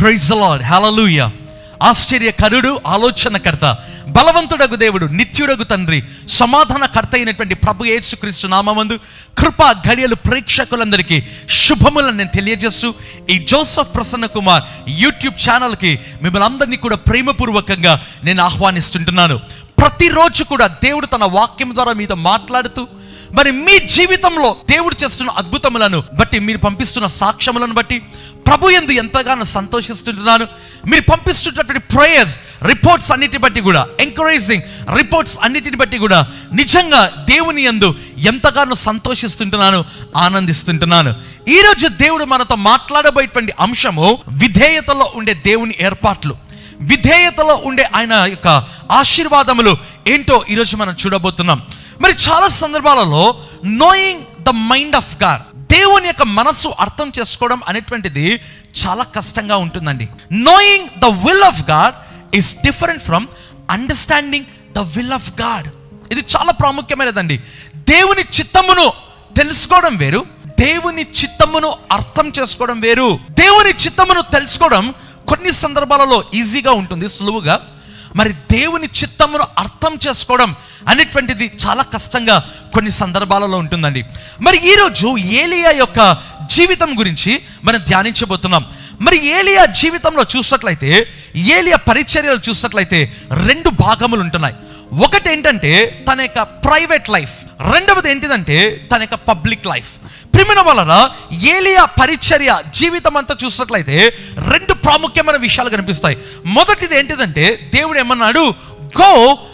praise lord హల్లెలూయ ఆశ్చర్యకరుడు ఆలోచనకర్త బలవంతుడగు దేవుడు నిత్యుడగు తండ్రి సమాధానకర్త అయినటువంటి ప్రభు యేసుక్రీస్తు నామందు కృపా గడియలు ప్రేక్షకులందరికీ శుభములను నేను తెలియజేస్తూ ఈ జోసఫ్ ప్రసన్న కుమార్ యూట్యూబ్ ఛానల్కి మిమ్మల్ని అందరినీ కూడా ప్రేమపూర్వకంగా నేను ఆహ్వానిస్తుంటున్నాను ప్రతిరోజు కూడా దేవుడు తన వాక్యం ద్వారా మీతో మాట్లాడుతూ మరి మీ జీవితంలో దేవుడు చేస్తున్న అద్భుతములను బట్టి మీరు పంపిస్తున్న సాక్ష్యములను బట్టి ప్రభు ఎందు ఎంతగానో సంతోషిస్తుంటున్నాను మీరు పంపిస్తున్నటువంటి ప్రేయర్స్ రిపోర్ట్స్ అన్నిటి బట్టి కూడా ఎంకరేజింగ్ రిపోర్ట్స్ అన్నిటిని బట్టి కూడా నిజంగా దేవుని యందు ఎంతగానో సంతోషిస్తుంటున్నాను ఆనందిస్తుంటున్నాను ఈరోజు దేవుడు మనతో మాట్లాడబోయేటువంటి అంశము విధేయతలో ఉండే దేవుని ఏర్పాట్లు విధేయతలో ఉండే ఆయన యొక్క ఆశీర్వాదములు ఏంటో ఈరోజు మనం చూడబోతున్నాం మరి చాలా సందర్భాలలో knowing the mind of God దేవుని యొక్క మనస్సు అర్థం చేసుకోవడం అనేటువంటిది చాలా కష్టంగా ఉంటుందండి knowing the will of God is different from understanding the will of God ఇది చాలా ప్రాముఖ్యమైనదండి దేవుని చిత్తమును తెలుసుకోవడం వేరు దేవుని చిత్తమును అర్థం చేసుకోవడం వేరు దేవుని చిత్తమును తెలుసుకోవడం కొన్ని సందర్భాలలో ఈజీగా ఉంటుంది సులువుగా మరి దేవుని చిత్తమును అర్థం చేసుకోవడం అనేటువంటిది చాలా కష్టంగా కొన్ని సందర్భాలలో ఉంటుందండి మరి ఈరోజు ఏలియా యొక్క జీవితం గురించి మనం ధ్యానించబోతున్నాం మరి ఏలియా జీవితంలో చూసినట్లయితే ఏలియా పరిచర్యలు చూసినట్లయితే రెండు భాగములు ఉంటున్నాయి ఒకటి ఏంటంటే తన యొక్క ప్రైవేట్ లైఫ్ రెండవది ఏంటిదంటే తన యొక్క పబ్లిక్ లైఫ్ ప్రిమిన వలన ఏలియా పరిచర్య జీవితం అంతా చూసినట్లయితే రెండు ప్రాముఖ్యమైన విషయాలు కనిపిస్తాయి మొదటిది ఏంటిదంటే దేవుడు ఏమన్నాడు గో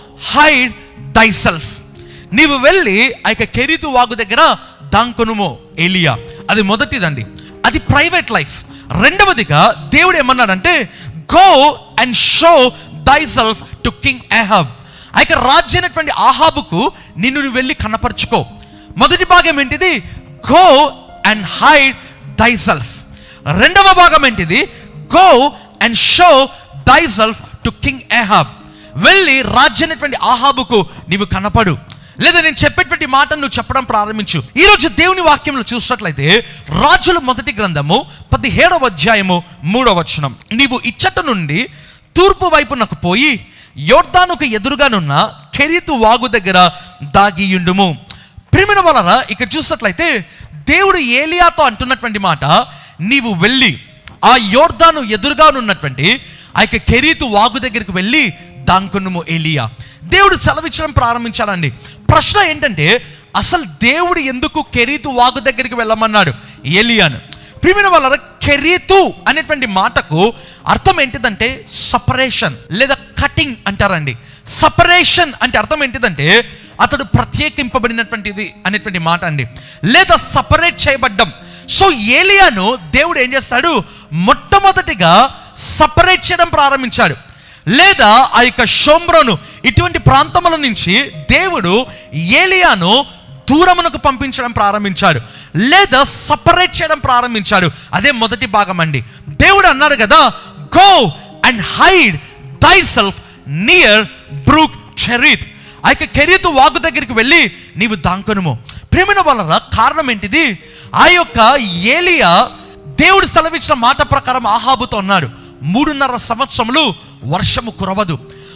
హైడ్ దై సెల్ఫ్ నీవు వెళ్ళి ఆ యొక్క కెరీతు వాగు దగ్గర దాంకొనుమో ఏలియా అది మొదటిదండి అది ప్రైవేట్ లైఫ్ రెండవదిగా దేవుడు ఏమన్నాడంటే go and show thyself to king Ahab ఆ యొక్క రాజ్యమైనటువంటి ఆహాబుకు నిన్ను నువ్వు వెళ్ళి కనపరుచుకో మొదటి భాగం ఏంటిది go and hide thyself రెండవ భాగం ఏంటిది go and show thyself to king Ahab వెళ్ళి రాజ్యమైనటువంటి ఆహాబుకు నీవు కనపడు లేదా నేను చెప్పేటువంటి మాట నువ్వు చెప్పడం ప్రారంభించు ఈ రోజు దేవుని వాక్యంలో చూసినట్లయితే రాజుల మొదటి గ్రంథము పదిహేడవ అధ్యాయము మూడవ వచనం నీవు ఇచ్చట నుండి తూర్పు వైపునకు పోయి యోర్దానుకు ఎదురుగానున్న కెరీతు వాగు దగ్గర దాగియుండుము ప్రేమిన వలన ఇక్కడ చూసినట్లయితే దేవుడు ఏలియాతో అంటున్నటువంటి మాట నీవు వెళ్ళి ఆ యోర్దాను ఎదురుగానున్నటువంటి ఆ యొక్క కెరీతు వాగు దగ్గరికి వెళ్ళి దాంకునుము ఏలియా దేవుడు సెలవిచ్చడం ప్రారంభించాడండి ప్రశ్న ఏంటంటే అసలు దేవుడు ఎందుకు కెరీతు వాగు దగ్గరికి వెళ్ళమన్నాడు ఏలియాను ప్రిమిన వల్ల కెరీతు అనేటువంటి మాటకు అర్థం ఏంటిదంటే సపరేషన్ లేదా కటింగ్ అంటారండి సపరేషన్ అంటే అర్థం ఏంటిదంటే అతడు ప్రత్యేకింపబడినటువంటిది అనేటువంటి మాట అండి లేదా సపరేట్ చేయబడ్డం సో ఏలియాను దేవుడు ఏం చేస్తాడు మొట్టమొదటిగా సపరేట్ చేయడం ప్రారంభించాడు లేదా ఆ యొక్క షోమ్రోను ఇటువంటి ప్రాంతముల నుంచి దేవుడు ఏలియాను దూరమునకు పంపించడం ప్రారంభించాడు లేదా సపరేట్ చేయడం ప్రారంభించాడు అదే మొదటి భాగం అండి దేవుడు అన్నాడు కదా go and hide thyself near brook Cherith ఆ యొక్క కెరీతు వాగు దగ్గరికి వెళ్ళి నీవు దాంకనుము ప్రేమిన వలన కారణం ఏంటిది ఆ యొక్క ఏలియా దేవుడు సెలవిచ్చిన మాట ప్రకారం ఆహాబుతో అన్నాడు మూడున్నర సంవత్సరములు వర్షము కురవదు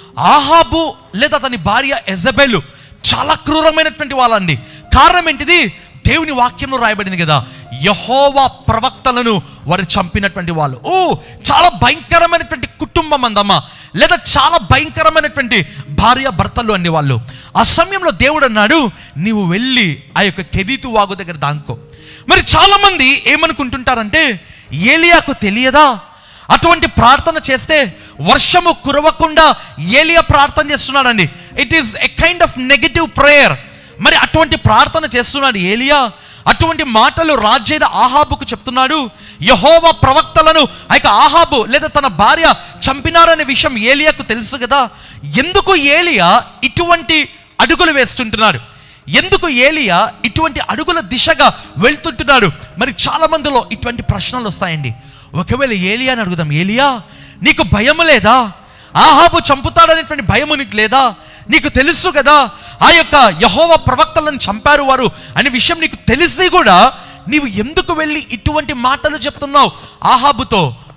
ఆహాబు లేదా అతని భార్య ఎజబెలు చాలా క్రూరమైనటువంటి వాళ్ళండి కారణం ఏంటిది దేవుని వాక్యంలో రాయబడింది కదా యహోవా ప్రవక్తలను వారు చంపినటువంటి వాళ్ళు ఓ చాలా భయంకరమైనటువంటి కుటుంబం అందమ్మా లేదా చాలా భయంకరమైనటువంటి భార్య భర్తలు అండి వాళ్ళు ఆ సమయంలో దేవుడు అన్నాడు నీవు వెళ్ళి ఆ యొక్క కెరీతు వాగు దగ్గర దాంకో మరి చాలా మంది ఏమనుకుంటుంటారంటే ఏలియాకు తెలియదా అటువంటి ప్రార్థన చేస్తే వర్షము కురవకుండా ఏలియా ప్రార్థన చేస్తున్నాడండి it is a kind of negative prayer మరి అటువంటి ప్రార్థన చేస్తున్నాడు ఏలియా అటువంటి మాటలు రాజైన ఆహాబుకు చెప్తున్నాడు యహోవా ప్రవక్తలను ఆ యొక్క ఆహాబు లేదా తన భార్య చంపినారనే విషయం ఏలియాకు తెలుసు కదా ఎందుకు ఏలియా ఇటువంటి అడుగులు వేస్తుంటున్నాడు ఎందుకు ఏలియా ఇటువంటి అడుగుల దిశగా వెళ్తుంటున్నాడు మరి చాలా మందిలో ఇటువంటి ప్రశ్నలు వస్తాయండి ఒకవేళ ఏలియాని అడుగుదాం ఏలియా నీకు భయము లేదా ఆహాబు చంపుతాడనేటువంటి భయము నీకు లేదా నీకు తెలుసు కదా ఆ యొక్క యహోవ ప్రవక్తలను చంపారు వారు అనే విషయం నీకు తెలిసి కూడా నీవు ఎందుకు వెళ్ళి ఇటువంటి మాటలు చెప్తున్నావు ఆహాబుతో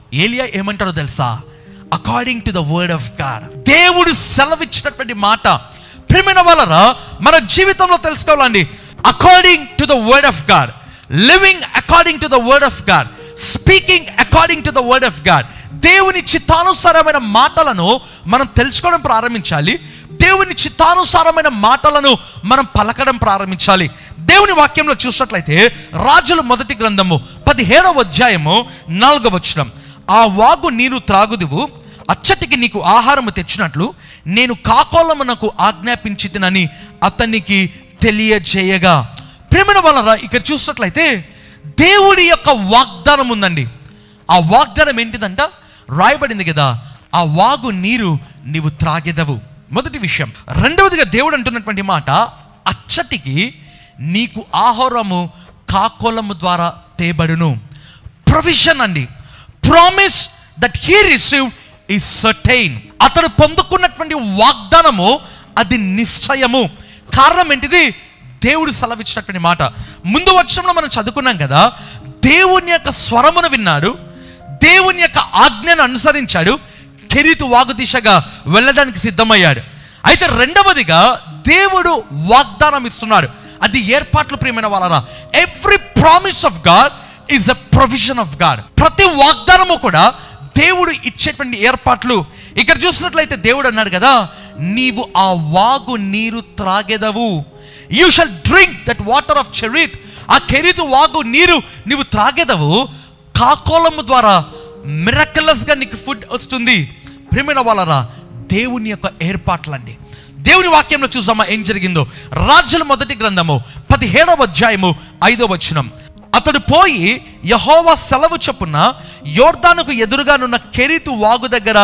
ఏలియా ఏమంటారో తెలుసా according to the word of God దేవుడు సెలవిచ్చినటువంటి మాట ప్రియమైన వాళ్ళ మన జీవితంలో తెలుసుకోవాలండి according to the word of God living according to the word of God speaking according to the word of God దేవుని చిత్తానుసారమైన మాటలను మనం తెలుసుకోవడం ప్రారంభించాలి దేవుని చిత్తానుసారమైన మాటలను మనం పలకడం ప్రారంభించాలి దేవుని వాక్యంలో చూసినట్లయితే రాజుల మొదటి గ్రంథము పదిహేడవ అధ్యాయము నాలుగవ వచనం ఆ వాగు నీరు త్రాగుదువు అచ్చటికి నీకు ఆహారము తెచ్చినట్లు నేను కాకోలమునకు ఆజ్ఞాపించి తినని అతనికి తెలియజేయగా ప్రేమల వలన ఇక్కడ చూసినట్లయితే దేవుడి యొక్క వాగ్దానం ఉందండి ఆ వాగ్దానం ఏంటిదంట రాయబడింది కదా ఆ వాగు నీరు నీవు త్రాగెదవు మొదటి విషయం రెండవదిగా దేవుడు అంటున్నటువంటి మాట అచ్చటికి నీకు ఆహారము కాకోలము ద్వారా తేబడును ప్రొవిజన్ అండి ప్రామిస్ దట్ హీ రిసీవ్ ఈ సర్టైన్ అతడు పొందుకున్నటువంటి వాగ్దానము అది నిశ్చయము కారణం ఏంటిది దేవుడు సెలవిచ్చినటువంటి మాట ముందు వర్షంలో మనం చదువుకున్నాం కదా దేవుని యొక్క స్వరమును విన్నాడు దేవుని యొక్క ఆజ్ఞను అనుసరించాడు కెరీతు వాగు దిశగా వెళ్ళడానికి సిద్ధమయ్యాడు అయితే రెండవదిగా దేవుడు వాగ్దానం ఇస్తున్నాడు అది ఏర్పాట్లు ప్రియమైన వాళ్ళరా every promise of God is a provision of God ప్రతి వాగ్దానము కూడా దేవుడు ఇచ్చేటువంటి ఏర్పాట్లు ఇక్కడ చూసినట్లయితే దేవుడు అన్నాడు కదా నీవు ఆ వాగు నీరు త్రాగెదవు you shall drink that water of Cherith ఆ కెరీతు వాగు నీరు నీవు త్రాగెదవు కాకోలము ద్వారా మిరకలస్గా నీకు ఫుడ్ వస్తుంది ప్రేమైన వాళ్ళరా దేవుని యొక్క ఏర్పాట్లండి దేవుని వాక్యంలో చూసామా ఏం జరిగిందో రాజుల మొదటి గ్రంథము పదిహేడవ అధ్యాయము ఐదవ వచనం అతడు పోయి యహోవా సెలవు చొప్పున యోర్దానుకు ఎదురుగానున్న కెరీతు వాగు దగ్గర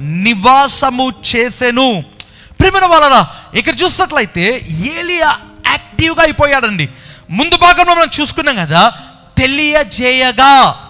నివాసము చేసెను ప్రియమైన వాళ్ళరా ఇక్కడ చూసినట్లయితే ఏలియా యాక్టివ్గా అయిపోయాడండి ముందు భాగంలో మనం చూసుకున్నాం కదా తెలియజేయగా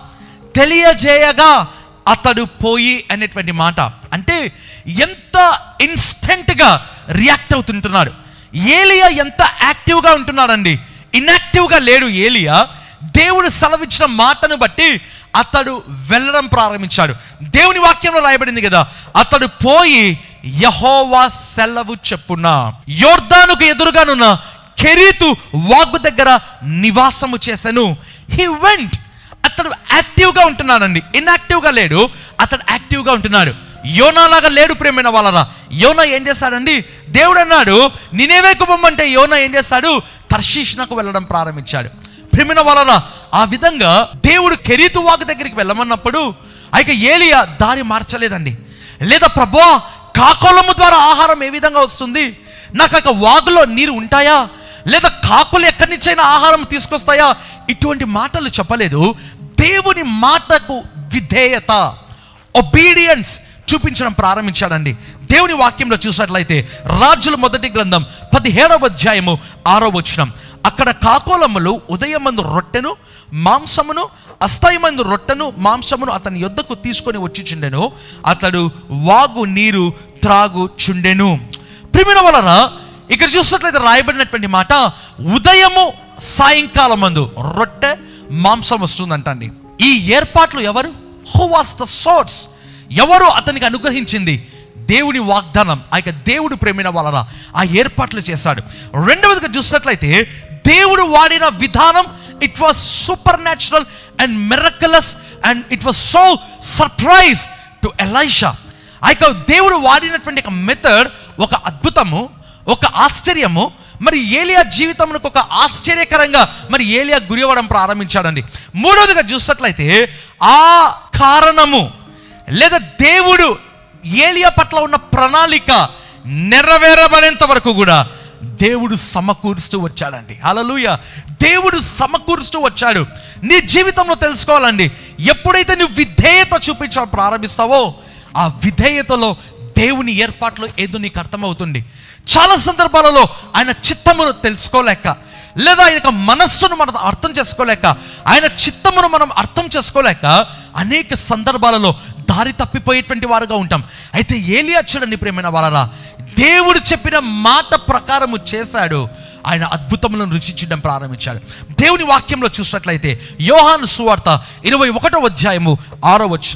తెలియజేయగా అతడు పోయి అనేటువంటి మాట అంటే ఎంత ఇన్స్టెంట్గా రియాక్ట్ అవుతుంటున్నాడు ఏలియా ఎంత యాక్టివ్గా ఉంటున్నాడండి ఇన్యాక్టివ్గా లేడు ఏలియా దేవుడు సెలవిచ్చిన మాటను బట్టి అతడు వెళ్ళడం ప్రారంభించాడు దేవుని వాక్యంలో రాయబడింది కదా అతడు పోయి యహోవా సెలవు చెప్పున యోర్దానుకు ఎదురుగానున్న కెరీతు వాగు దగ్గర నివాసము చేశాను హీ వెంట్ అతడు యాక్టివ్గా ఉంటున్నాడండి ఇన్యాక్టివ్గా లేడు అతడు యాక్టివ్గా ఉంటున్నాడు యోనాలాగా లేడు ప్రేమైన వాళ్ళరా యోనా ఏం చేశాడండి దేవుడు అన్నాడు నినేవేకు బొమ్మంటే యోనా ఏం చేశాడు తర్షీష్నకు వెళ్ళడం ప్రారంభించాడు ప్రేమిన వాళ్ళరా ఆ విధంగా దేవుడు కెరీతు వాగు దగ్గరికి వెళ్ళమన్నప్పుడు ఇక ఏలియా దారి మార్చలేదండి లేదా ప్రభా కాకోలము ద్వారా ఆహారం ఏ విధంగా వస్తుంది నాకు ఒక వాగులో నీరు ఉంటాయా లేదా కాకులు ఎక్కడి నుంచైనా ఆహారం తీసుకొస్తాయా ఇటువంటి మాటలు చెప్పలేదు దేవుని మాటకు విధేయత ఒబీడియన్స్ చూపించడం ప్రారంభించాడండి దేవుని వాక్యంలో చూసినట్లయితే రాజుల మొదటి గ్రంథం పదిహేడవ అధ్యాయము ఆరో వచనం అక్కడ కాకోలమ్మలు ఉదయమందు రొట్టెను మాంసమును అస్తయమందు రొట్టెను మాంసమును అతని యొద్దకు తీసుకొని వచ్చి చుండెను అతడు వాగు నీరు త్రాగు చుండెను ప్రిమిన వలన ఇక్కడ చూసినట్లయితే రాయబడినటువంటి మాట ఉదయము సాయంకాలం మందు రొట్టె మాంసం వస్తుందంటండి ఈ ఏర్పాట్లు ఎవరు హూ వాస్ ద సోర్స్ ఎవరు అతనికి అనుగ్రహించింది దేవుని వాగ్దానం ఆ యొక్క దేవుడు ప్రేమిన వలన ఆ ఏర్పాట్లు చేశాడు రెండవదిగా చూసినట్లయితే దేవుడు వాడిన విధానం it was supernatural and miraculous and it was so surprise to Elisha ఆ యొక్క దేవుడు వాడినటువంటి ఒక మెథడ్ ఒక అద్భుతము ఒక ఆశ్చర్యము మరి ఏలియా జీవితమునకు ఒక ఆశ్చర్యకరంగా మరి ఏలియా గురి అవ్వడం ప్రారంభించాడండి మూడవదిగా చూసినట్లయితే ఆ కారణము లేదా దేవుడు ఏలియా పట్ల ఉన్న ప్రణాళిక నెరవేరబడేంత వరకు కూడా దేవుడు సమకూరుస్తూ వచ్చాడండి హల్లెలూయా దేవుడు సమకూరుస్తూ వచ్చాడు నీ జీవితంలో తెలుసుకోవాలండి ఎప్పుడైతే నువ్వు విధేయత చూపించడం ప్రారంభిస్తావో ఆ విధేయతలో దేవుని ఏర్పాట్లు ఏదో నీకు అర్థమవుతుంది చాలా సందర్భాలలో ఆయన చిత్తమును తెలుసుకోలేక లేదా ఆయన యొక్క మనస్సును మనం అర్థం చేసుకోలేక ఆయన చిత్తమును మనం అర్థం చేసుకోలేక అనేక సందర్భాలలో దారి తప్పిపోయేటువంటి వారుగా ఉంటాం అయితే ఏలియా చూడండి ప్రేమైన వాళ్ళరా దేవుడు చెప్పిన మాట ప్రకారము చేశాడు ఆయన అద్భుతములను రుచించడం ప్రారంభించాడు దేవుని వాక్యంలో చూసినట్లయితే యోహాను సువార్త ఇరవై ఒకటో అధ్యాయము ఆరో వచనం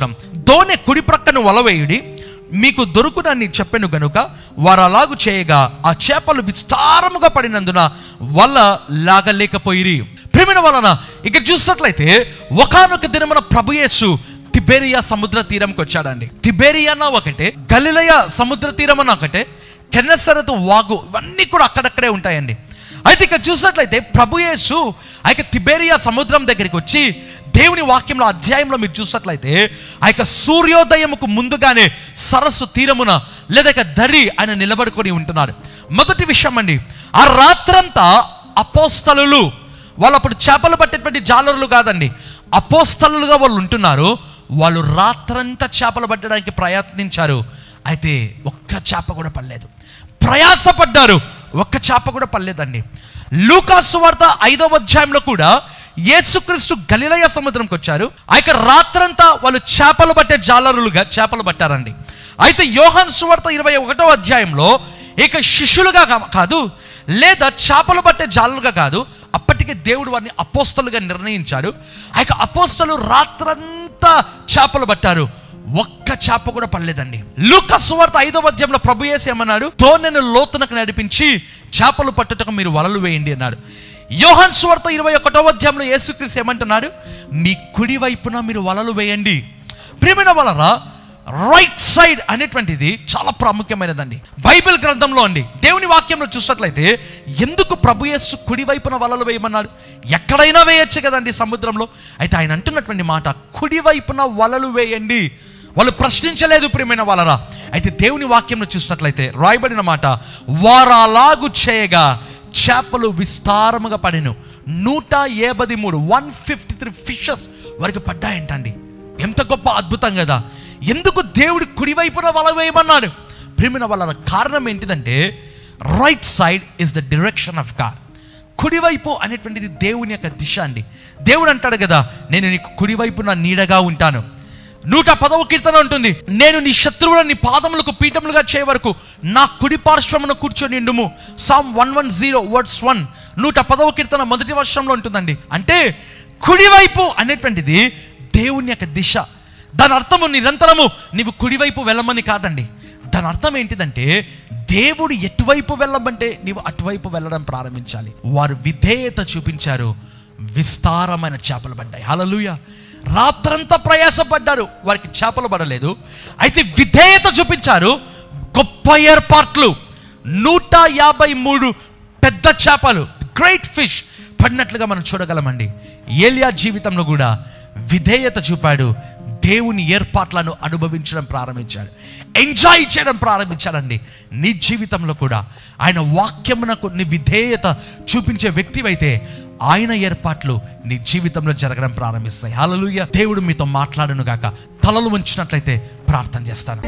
తోనె కుడి ప్రక్కను వలవేయుడి మీకు దొరుకునని చెప్పెను గనుక వారు అలాగు చేయగా ఆ చేపలు విస్తారముగా పడినందున వల్ల లాగలేకపోయిరి ప్రేమిన వలన ఇక్కడ చూసినట్లయితే ఒకానొక దినమున ప్రభుయేసు తిబేరియా సముద్ర తీరంకి వచ్చాడండి తిబేరియానా ఒకటే గలిలయ సముద్ర తీరం అన్న ఒకటే కెన్నెసరతు వాగు ఇవన్నీ కూడా అక్కడక్కడే ఉంటాయండి అయితే ఇక్కడ చూసినట్లయితే ప్రభుయేసు ఆ యొక్క తిబేరియా సముద్రం దగ్గరికి వచ్చి దేవుని వాక్యంలో అధ్యాయంలో మీరు చూసినట్లయితే ఆ యొక్క సూర్యోదయముకు ముందుగానే సరస్సు తీరమున లేదా ఇక దరి ఆయన నిలబడుకొని ఉంటున్నాడు మొదటి విషయం అండి ఆ రాత్రంతా అపోస్తలు వాళ్ళు అప్పుడు చేపలు పట్టేటువంటి జాలరులు కాదండి అపోస్తలుగా వాళ్ళు ఉంటున్నారు వాళ్ళు రాత్రంతా చేపలు పట్టడానికి ప్రయత్నించారు అయితే ఒక్క చేప కూడా పడలేదు ప్రయాసపడ్డారు ఒక్క చేప కూడా పడలేదండి లూకాసు వార్త ఐదవ అధ్యాయంలో కూడా యేసుక్రీస్తు గలిలయ సముద్రంకి వచ్చారు ఆ యొక్క రాత్రంతా వాళ్ళు చేపలు పట్టే జాలరులుగా చేపలు పట్టారండి అయితే యోహాన్ సువార్త ఇరవై ఒకటో అధ్యాయంలో ఇక శిష్యులుగా కా- కాదు లేదా చేపలు పట్టే జాలరుగా కాదు అప్పటికే దేవుడు వారిని అపోస్తలుగా నిర్ణయించాడు ఆ యొక్క అపోస్తలు రాత్రంతా చేపలు పట్టారు ఒక్క చేప కూడా పడలేదండి లూకా సువార్త ఐదవ అధ్యాయంలో ప్రభు యేసు ఏమన్నాడు తోనెను లోతునకు నడిపించి చేపలు పట్టుటకు మీరు వలలు వేయండి అన్నాడు యోహాన్ సువార్త ఇరవై ఒకటో అధ్యాయంలో యేసుక్రీస్తు ఏమంటున్నాడు మీ కుడి వైపున మీరు వలలు వేయండి ప్రియమైన వలరా రైట్ సైడ్ అనేటువంటిది చాలా ప్రాముఖ్యమైనదండి బైబిల్ గ్రంథంలో అండి దేవుని వాక్యంలో చూసినట్లయితే ఎందుకు ప్రభు యేసు కుడి వైపున వలలు వేయమన్నాడు ఎక్కడైనా వేయొచ్చు కదండి సముద్రంలో అయితే ఆయన అంటున్నటువంటి మాట కుడి వైపున వలలు వేయండి వాళ్ళు ప్రశ్నించలేదు ప్రియమైన వాళ్ళరా అయితే దేవుని వాక్యంలో చూసినట్లయితే రాయబడిన మాట వారాలాగు చేయగా చేపలు విస్తారముగా పడిను నూట ఏబది మూడు వన్ ఫిఫ్టీ త్రీ ఫిషెస్ వరకు పడ్డాయంటండి ఎంత గొప్ప అద్భుతం కదా ఎందుకు దేవుడి కుడివైపున వల వేయమన్నాడు ప్రేమిన వాళ్ళ కారణం ఏంటిదంటే right side is the direction of God కుడివైపు అనేటువంటిది దేవుని యొక్క దిశ అండి దేవుడు అంటాడు కదా నేను నీకు కుడివైపున నీడగా ఉంటాను నూట పదవ కీర్తన ఉంటుంది నేను నీ శత్రువులను నీ పాదములకు పీఠములుగా చేయ వరకు నా కుడి పార్శ్వమున కూర్చొని ఉండుము psalm one one zero words one నూట పదవ కీర్తన మొదటి వర్షంలో ఉంటుందండి అంటే కుడివైపు అనేటువంటిది దేవుని యొక్క దిశ దాని అర్థము నిరంతరము నీవు కుడివైపు వెళ్ళమని కాదండి దాని అర్థం ఏంటిదంటే దేవుడు ఎటువైపు వెళ్ళమంటే నీవు అటువైపు వెళ్ళడం ప్రారంభించాలి వారు విధేయత చూపించారు విస్తారమైన చేపలు పడ్డాయి హలలుయ రాత్రంతా ప్రయాసపడ్డారు వారికి చేపలు పడలేదు అయితే విధేయత చూపించారు గొప్ప ఏర్పాట్లు నూట యాభై మూడు పెద్ద చేపలు గ్రేట్ ఫిష్ పడినట్లుగా మనం చూడగలమండి ఏలియా జీవితంలో కూడా విధేయత చూపాడు దేవుని ఏర్పాట్లను అనుభవించడం ప్రారంభించాడు ఎంజాయ్ చేయడం ప్రారంభించాడండి నీ జీవితంలో కూడా ఆయన వాక్యమునకు నీ విధేయత చూపించే వ్యక్తివైతే ఆయన ఏర్పాట్లు నీ జీవితంలో జరగడం ప్రారంభిస్తాయి హల్లెలూయా దేవుడు మీతో మాట్లాడను గాక తలలు ఉంచినట్లయితే ప్రార్థన చేస్తాను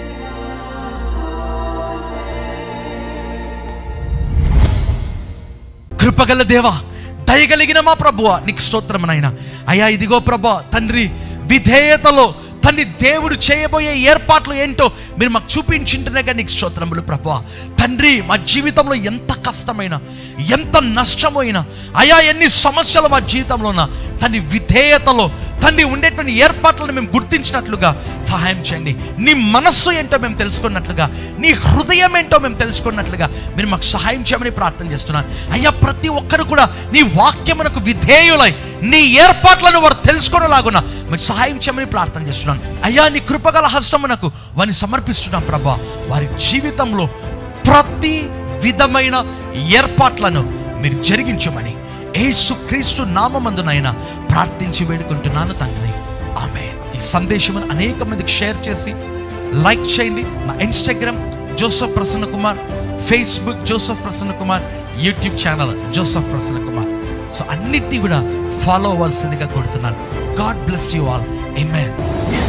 కృపగల దేవా దయగలిగిన మా ప్రభువ నీకు స్తోత్రం నాయన అయ్యా ఇదిగో ప్రభా తండ్రి విధేయతలో తండ్రి దేవుడు చేయబోయే ఏర్పాట్లు ఏంటో మీరు మాకు చూపించింటేనే నీకు స్తోత్రములు ప్రభా తండ్రి మా జీవితంలో ఎంత కష్టమైన ఎంత నష్టమైనా అయా ఎన్ని సమస్యలు మా జీవితంలో ఉన్నా తండ్రి విధేయతలో తండ్రి ఉండేటువంటి ఏర్పాట్లను మేము గుర్తించినట్లుగా సహాయం చేయండి నీ మనస్సు ఏంటో మేము తెలుసుకున్నట్లుగా నీ హృదయం ఏంటో మేము తెలుసుకున్నట్లుగా మీరు మాకు సహాయం చేయమని ప్రార్థన చేస్తున్నాను అయ్యా ప్రతి ఒక్కరు కూడా నీ వాక్యమునకు విధేయులై నీ ఏర్పాట్లను వారు తెలుసుకునేలాగున మీకు సహాయం చేయమని ప్రార్థన చేస్తున్నాను అయ్యా నీ కృపగల హస్తమునకు వారిని సమర్పిస్తున్నాం ప్రభా వారి జీవితంలో ప్రతి విధమైన ఏర్పాట్లను మీరు జరిగించమని యేసు క్రీస్తు నామందునైనా ప్రార్థించి వేడుకుంటున్నాను తండ్రి ఆమె ఈ సందేశం అనేక మందికి షేర్ చేసి లైక్ చేయండి నా Instagram Joseph Prasanna Kumar Facebook Joseph Prasanna Kumar YouTube channel Joseph Prasanna Kumar so అన్నిటినీ కూడా ఫాలో అవ్వాల్సిందిగా కోరుతున్నాను God bless you all amen